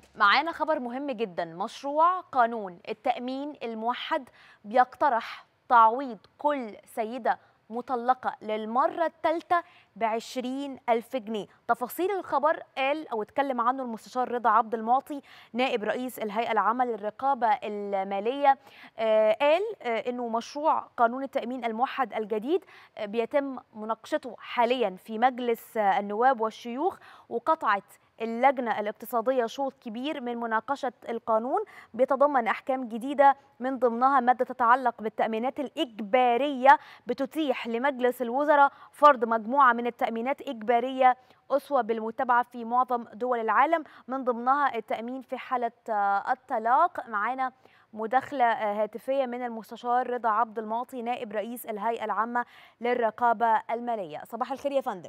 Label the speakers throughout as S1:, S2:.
S1: معانا خبر مهم جدا مشروع قانون التأمين الموحد بيقترح تعويض كل سيدة مطلقة للمرة الثالثة بعشرين ألف جنيه تفاصيل الخبر قال أو اتكلم عنه المستشار رضا عبد المعطي نائب رئيس الهيئة العامة للرقابة المالية آه قال آه أنه مشروع قانون التأمين الموحد الجديد آه بيتم مناقشته حاليا في مجلس النواب والشيوخ وقطعت اللجنة الاقتصادية شوط كبير من مناقشة القانون بيتضمن أحكام جديدة من ضمنها مادة تتعلق بالتأمينات الإجبارية بتتيح لمجلس الوزراء فرض مجموعة من التأمينات إجبارية أسوة بالمتابعة في معظم دول العالم من ضمنها التأمين في حالة الطلاق معانا مداخلة هاتفية من المستشار رضا عبد المعطي نائب رئيس الهيئة العامة للرقابة المالية صباح الخير يا فندم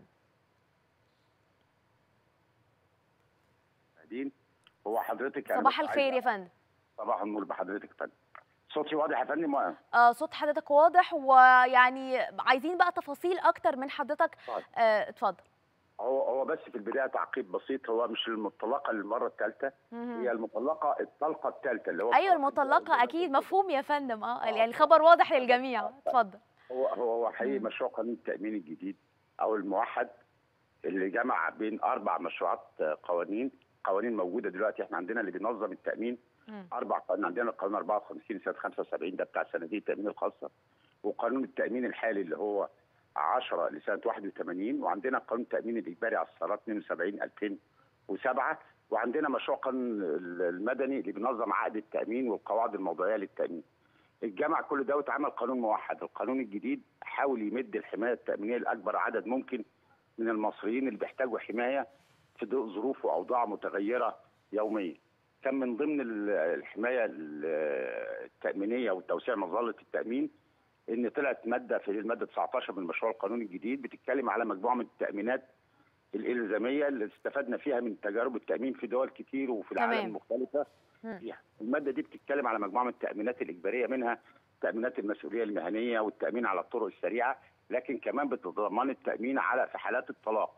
S2: المشاهدين هو حضرتك
S1: صباح الخير يا فندم
S2: صباح النور بحضرتك يا فندم صوتي واضح يا فندم
S1: آه صوت حضرتك واضح ويعني عايزين بقى تفاصيل اكتر من حضرتك آه اتفضل
S2: هو هو بس في البدايه تعقيب بسيط هو مش المطلقه للمره الثالثه هي المطلقه الطلقه الثالثه اللي هو
S1: ايوه المطلقه اكيد مفهوم يا فندم اه يعني خبر واضح للجميع اتفضل
S2: هو هو هو حقيقي مشروع قانون التامين الجديد او الموحد اللي جمع بين اربع مشروعات قوانين قوانين موجوده دلوقتي احنا عندنا اللي بينظم التامين مم. اربع قوانين عندنا القانون 54 سنه 75 ده بتاع صناديق التامين الخاصه وقانون التامين الحالي اللي هو 10 لسنه 81 وعندنا قانون التامين الاجباري على الصالات 72 2007 وعندنا مشروع قانون المدني اللي بينظم عقد التامين والقواعد الموضوعيه للتامين. الجمع كل ده واتعمل قانون موحد، القانون الجديد حاول يمد الحمايه التامينيه لاكبر عدد ممكن من المصريين اللي بيحتاجوا حمايه في ظروف واوضاع متغيره يوميا. كان من ضمن الحمايه التامينيه وتوسيع مظله التامين ان طلعت ماده في الماده 19 من مشروع القانون الجديد بتتكلم على مجموعه من التامينات الالزاميه اللي استفدنا فيها من تجارب التامين في دول كتير وفي العالم المختلفه فيها. الماده دي بتتكلم على مجموعه من التامينات الاجباريه منها تامينات المسؤوليه المهنيه والتامين على الطرق السريعه لكن كمان بتتضمن التامين على في حالات الطلاق.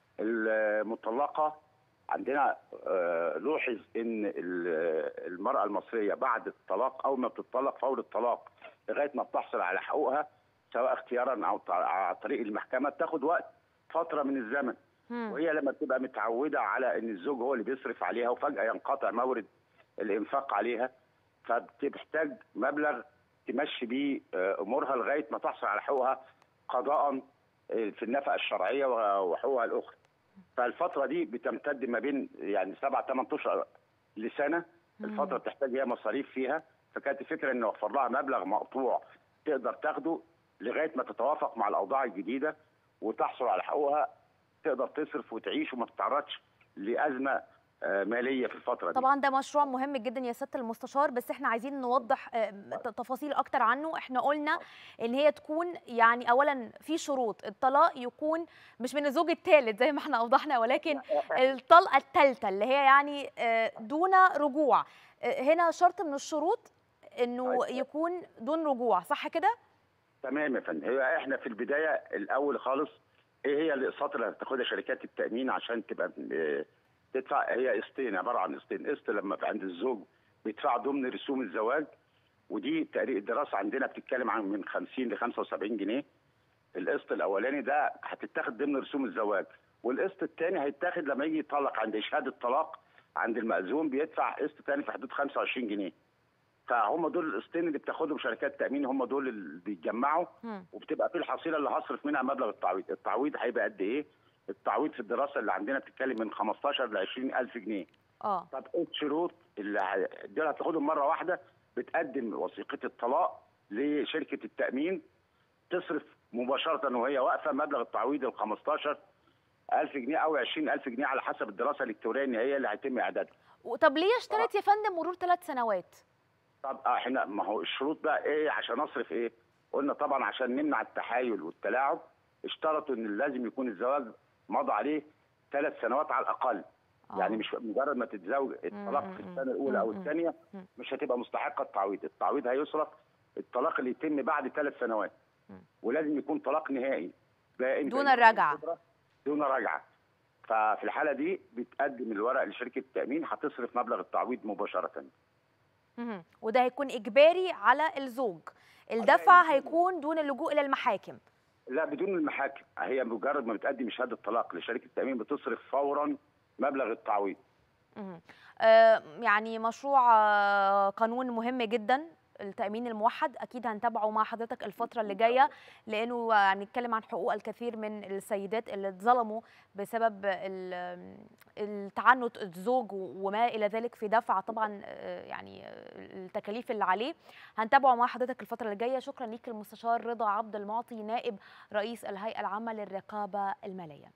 S2: المطلقه عندنا لوحظ ان المراه المصريه بعد الطلاق اول ما بتطلق فور الطلاق لغايه ما بتحصل على حقوقها سواء اختيارا او على طريق المحكمه بتاخد وقت فتره من الزمن مم. وهي لما بتبقى متعوده على ان الزوج هو اللي بيصرف عليها وفجاه ينقطع مورد الانفاق عليها فبتحتاج مبلغ تمشي بيه امورها لغايه ما تحصل على حقوقها قضاء في النفقه الشرعيه وحقوقها الاخرى. فالفتره دي بتمتد ما بين يعني سبع ثمان اشهر لسنه الفتره بتحتاج هي مصاريف فيها فكانت الفكره ان نوفر لها مبلغ مقطوع تقدر تاخده لغايه ما تتوافق مع الاوضاع الجديده وتحصل على حقوقها تقدر تصرف وتعيش وما تتعرضش لازمه ماليه في الفتره دي.
S1: طبعا ده مشروع مهم جدا يا سياده المستشار بس احنا عايزين نوضح تفاصيل اكتر عنه احنا قلنا ان هي تكون يعني اولا في شروط الطلاق يكون مش من الزوج الثالث زي ما احنا اوضحنا ولكن الطلقه الثالثه اللي هي يعني دون رجوع هنا شرط من الشروط انه يكون دون رجوع صح كده
S2: تمام يا فندم هي احنا في البدايه الاول خالص ايه هي الاقساط اللي هتاخدها شركات التامين عشان تبقى تدفع هي قسطين عباره عن قسطين قسط لما في عند الزوج بيدفع ضمن رسوم الزواج ودي تقريبا الدراسه عندنا بتتكلم عن من 50 ل 75 جنيه القسط الاولاني ده هتتاخد ضمن رسوم الزواج والقسط الثاني هيتاخد لما يجي يطلق عند شهاده طلاق عند المأذون بيدفع قسط ثاني في حدود 25 جنيه فهم دول القسطين اللي بتاخدهم شركات التامين هم دول اللي بيتجمعوا وبتبقى في الحصيله اللي هصرف منها مبلغ التعويض التعويض هيبقى قد ايه التعويض في الدراسه اللي عندنا بتتكلم من 15 ل 20000 جنيه
S1: اه
S2: طب ايه الشروط اللي دول هتاخدهم مره واحده بتقدم وثيقه الطلاق لشركه التامين تصرف مباشره وهي واقفه مبلغ التعويض ال 15 1000 جنيه او 20000 جنيه على حسب الدراسه الالكترونيه النهائيه اللي هيتم اعدادها.
S1: طب ليه اشترط يا فندم مرور ثلاث سنوات؟
S2: طب احنا ما هو الشروط بقى ايه عشان اصرف ايه؟ قلنا طبعا عشان نمنع التحايل والتلاعب اشترطوا ان لازم يكون الزواج مضى عليه ثلاث سنوات على الاقل. أوه. يعني مش مجرد ما تتزوج الطلاق في السنه الاولى او الثانيه مش هتبقى مستحقه التعويض، التعويض هيصرف الطلاق اللي يتم بعد ثلاث سنوات. ولازم يكون طلاق نهائي
S1: دون الرجعه
S2: دون رجعه ففي الحاله دي بتقدم الورق لشركه التامين هتصرف مبلغ التعويض مباشره
S1: مهم. وده هيكون اجباري على الزوج الدفع هيكون دون اللجوء الى المحاكم
S2: لا بدون المحاكم هي مجرد ما بتقدم شهاده طلاق لشركه التامين بتصرف فورا مبلغ التعويض
S1: مهم. آه، يعني مشروع آه، قانون مهم جدا التأمين الموحد أكيد هنتابعه مع حضرتك الفترة اللي جاية لأنه يعني نتكلم عن حقوق الكثير من السيدات اللي اتظلموا بسبب ال- التعنت الزوج وما إلى ذلك في دفع طبعا آه، يعني آه، التكاليف اللي عليه هنتابعه مع حضرتك الفترة اللي جاية شكرا ليك المستشار رضا عبد المعطي نائب رئيس الهيئة العامة للرقابة المالية